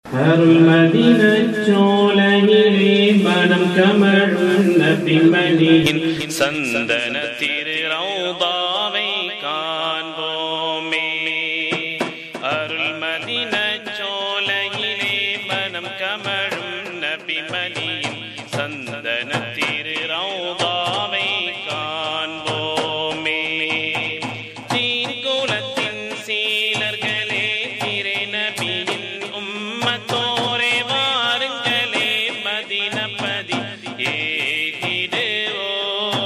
அருள் மதினச் சோலையிலே மனம் கமழும் நபிமணியின் சந்தன திரு ரௌதாவை காண்போமே அருள் மதின சோலையிலே மனம் கமழும் நபிமணியின் சந்தன திரு ரௌதாவை காண்போமே தீர்குலத்தின் சீலர்களே திரை நபியின் உம்மத்தோரே வாருங்களே மதினப்பதி ஏகிடுவோ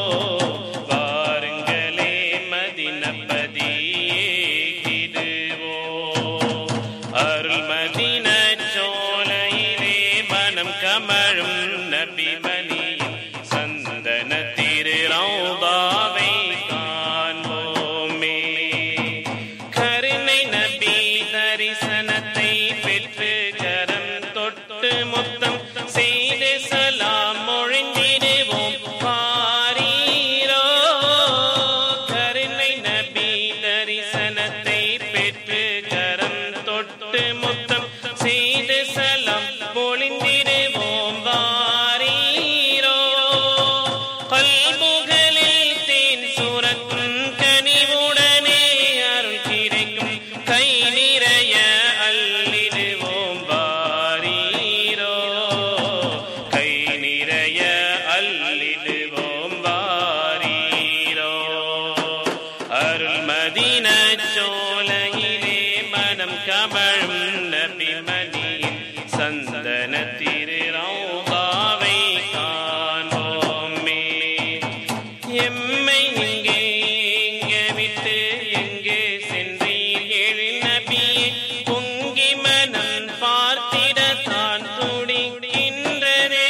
வாருங்களே மதினப்பதி ஏகிடுவோ அருள் மதின சோலையிலே மனம் கமழும் நபிமணியின் சந்தன திரு ரௌதாவை காண்போமே கருணை நபி தரிசனத்தை பெற்று கரம் தொட்டு முத்தம் செய்து சலாம் மொழிந்திடுவோம் பாரீரோ கருணை நபி தரிசனத்தை பெற்று கரம் தொட்டு முத்தம் செய்து சலாம் பொழிந்திடுவோம் வாரீரோ கல்முகளில் தேன் சுரக்கும் கனிவுடனே அருள் கிடைக்கும் கை நிறைய அள்ளிடுவோம் வாரீரோ கை நிறைய அள்ளிடுவோம் வாரீரோ அருள் மதின சோலையிலே மனம் கமழும் நபிமணியின் சந்தன திரு ரௌதாவை காண்போமே எம்மை இங்கே எங்கே விட்டு எங்கே சென்றீர் ஏழு நபியே பொங்கி மனம் பார்த்திட தான் துடிக்கின்றனே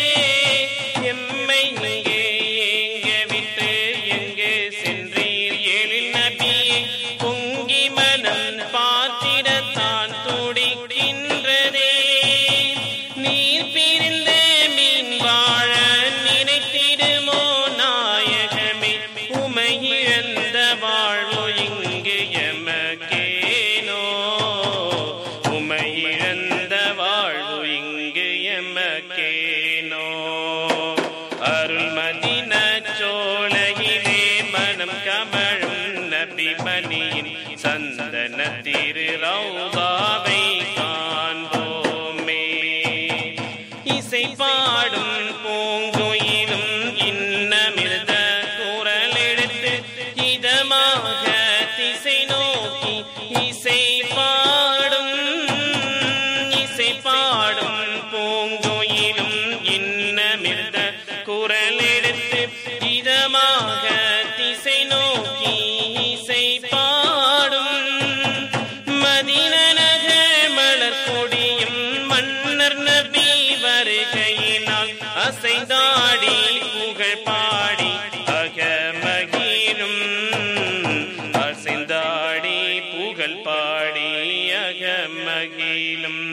எம்மை இங்கே எங்கே விட்டு எங்கே சென்றீர் ஏழு நபியே பொங்கி மனம் பார்த்திட தான் துடிக்கின்றனே நீர் பிரிந்த மீன் வாழ நினைத்திடுமோ நாயகமே உமை இழந்த வாழ்வு இங்கு எமக்கேனோ உமை இழந்த வாழ்வு இங்கு எமக்கேனோ அருள் மதின சோலையிலே மனம் கமழும் நபிமணியின் சந்தன திரு ரௌதாவை காண்போமே இசை பாடும் பூங்குயிலும் இன்னமிருந்த குரல் எடுத்து இதமாக திசை நோக்கி இசை பாடும் இசை பாடும் பூங்குயிலும் இன்னமிருந்த குரல் எடுத்து இதமாக திசை நோக்கி இசை பாடும் மதின நகர் மலர் கொடியும் மன்னர் நபி வருகையினால் அசைந்தாடி புகழ் பாடி அகமகிழும் அசைந்தாடி புகழ் பாடி அகமகிழும்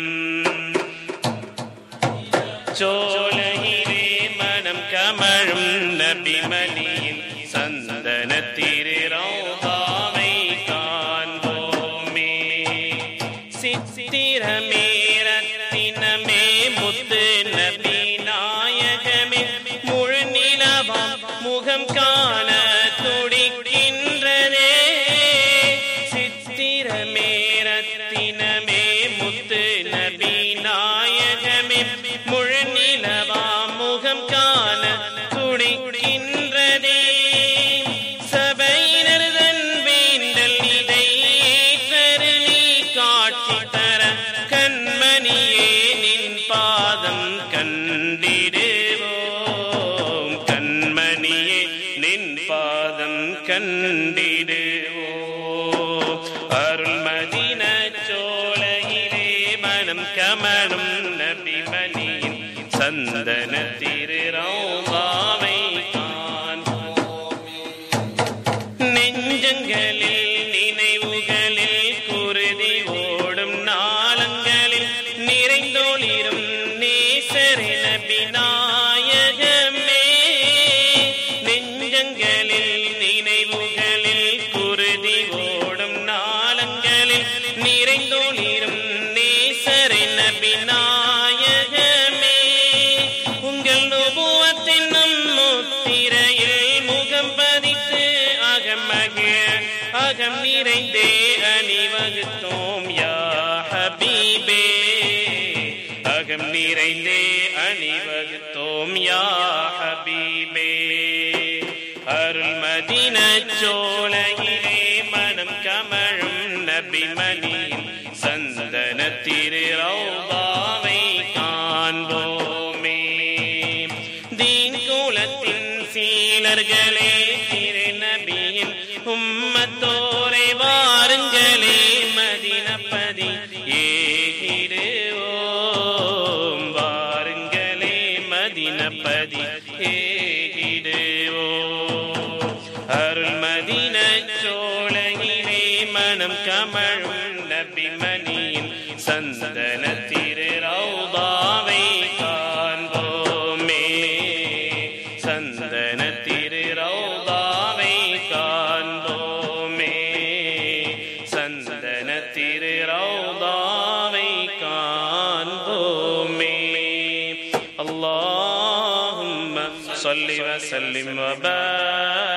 சோலையிலே மனம் கமழும் நபிமணியின் சந்தன திரு ரௌதாவை காண்போமே சித்திரமே ரத்தினமே முத்து நபி நாயகமே முழு நிலவாம் முகம் காண துடிக்கின்றதே சித்திரமே ரத்தினமே முத்து நபி நாயகமே முழு நிலவாம் முகம் காண துடிக்கின்றதே சபையினர் தன் வேண்டல் இதை ஏற்றருளி காட்சி தர கண்மணியே நின் பாதம் கண்டிடுவோம் கண்மணியே நின் பாதம் கண்டிடுவோம் அருள் மதின சோலையிலே மனம் கமலும் நபிமணியின் சந்தன திரு ரௌதாவை காண்போம் நெஞ்சங்களில் நினைவுகளில் குருதி ஓடும் நாளங்களில் நிறைந்தோளிரும் நேசரின விநாயகமே நெஞ்சங்களில் நினைவுகளில் குருதி ஓடும் நாளங்களில் நிறைந்தோளிரும் நேசரின விரைந்தே அணிவகுத்தோம் யா ஹபீபே அருள் மதின சோலையிலே மனம் கமழும் நபிமணியின் சந்தன திரு ரௌதாவை காண்போமே தீன் குலத்தின் சீலர்களே திரு நபியின் உம்மத்தோரை வாருங்களே மதினப்பதி ஏகிடுவோம் வாருங்களே மதினப்பதி ஏகிடுவோம் அருள் மதின சோழகிலே மனம் கமழும் நபிமணியின் சந்தன திரு ரௌதாவை காண்போமே சந்தன திரு ரௌதாவை காண்போமே சந்தன திரு ரௌதாவை காண்போமே اللهم صل وسلم وبارك